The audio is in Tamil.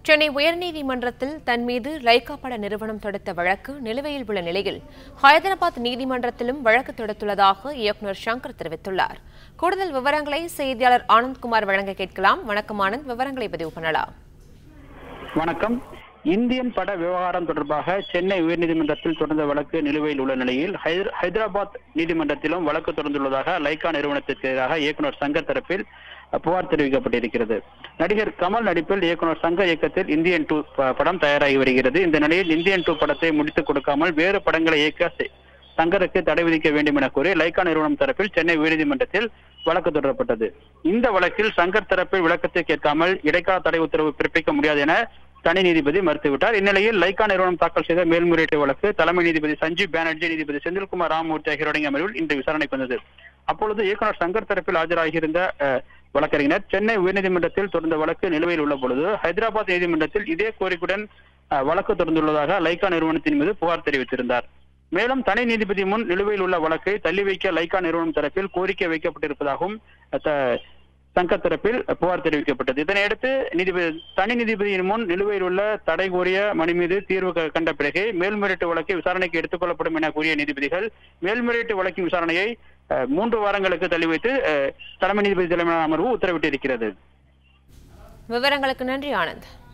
சென்னை உயர்நீதிமன்றத்தில் தன் மீது லைகா பட நிறுவனம் தொடுத்த வழக்கு நிலுவையில் உள்ள நிலையில் ஹைதராபாத் நீதிமன்றத்திலும் வழக்கு தொடுத்துள்ளதாக இயக்குநர் சங்கர் தெரிவித்துள்ளார் கூடுதல் விவரங்களை செய்தியாளர் ஆனந்த்குமார் வழங்க கேட்கலாம் வணக்கம் ஆனந்த் விவரங்களை பதிவு பண்ணலாம் வணக்கம் இந்தியன் பட விவகாரம் தொடர்பாக சென்னை உயர்நீதிமன்றத்தில் தொடர்ந்த வழக்கு நிலுவையில் உள்ள நிலையில் ஹைதர்- ஹைதராபாத் நீதிமன்றத்திலும் வழக்கு தொடர்ந்துள்ளதாக லைகா நிறுவனத்திற்கு எதிராக இயக்குனர் சங்கர் தரப்பில் புகார் தெரிவிக்கப்பட்டிருக்கிறது நடிகர் கமல் நடிப்பில் இயக்குனர் சங்க இயக்கத்தில் இந்தியன் டூ ப- படம் தயாராகி வருகிறது இந்த நிலையில் இந்தியன் டூ படத்தை முடித்துக் கொடுக்காமல் வேறு படங்களை இயக்க செ- சங்கருக்கு தடை விதிக்க வேண்டும் என கூறி லைகா நிறுவனம் தரப்பில் சென்னை உயர்நீதிமன்றத்தில் வழக்கு தொடரப்பட்டது இந்த வழக்கில் சங்கர் தரப்பில் விளக்கத்தை கேட்காமல் இடைக்கால தடை உத்தரவு பிறப்பிக்க முடியாது என தனி நீதிபதி மறுத்துவிட்டார் இந்நிலையில் லைகா நிறுவனம் தாக்கல் செய்த மேல்முறையீட்டு வழக்கு தலைமை நீதிபதி சஞ்சீவ் பானர்ஜி நீதிபதி செந்தில்குமார் ராமமூர்த்தி ஆகியோருடைய அமர்வில் இன்று விசாரணைக்கு வந்தது அப்பொழுது இயக்குனர் சங்கர் தரப்பில் ஆஜராகியிருந்த அஹ், வழக்கறிஞர் சென்னை உயர்நீதிமன்றத்தில் தொடர்ந்த வழக்கு நிலுவையில் உள்ள பொழுது ஹைதராபாத் நீதிமன்றத்தில் இதே கோரிக்கையுடன் அஹ், வழக்கு தொடர்ந்துள்ளதாக லைகா நிறுவனத்தின் மீது புகார் தெரிவித்திருந்தார் மேலும் தனி நீதிபதி முன் நிலுவையில் உள்ள வழக்கை தள்ளி வைக்க லைகா நிறுவனம் தரப்பில் கோரிக்கை வைக்கப்பட்டிருப்பதாகவும் அஹ், த- சங்கர் தரப்பில் புகார் தெரிவிக்கப்பட்டது இதனையடுத்து நீதிபதி தனி நீதிபதியின் முன் நிலுவையில் உள்ள தடை கோரிய மனு மீது தீர்வு க- கண்ட பிறகு மேல்முறையீட்டு வழக்கு விசாரணைக்கு எடுத்துக் கொள்ளப்படும் என கூறிய நீதிபதிகள் மேல்முறையீட்டு வழக்கின் விசாரணையை அஹ், மூன்று வாரங்களுக்கு தள்ளி வைத்து அஹ், தலைமை நீதிபதி தலைமையிலான அமர்வு உத்தரவிட்டிருக்கிறது விவரங்களுக்கு நன்றி ஆனந்த்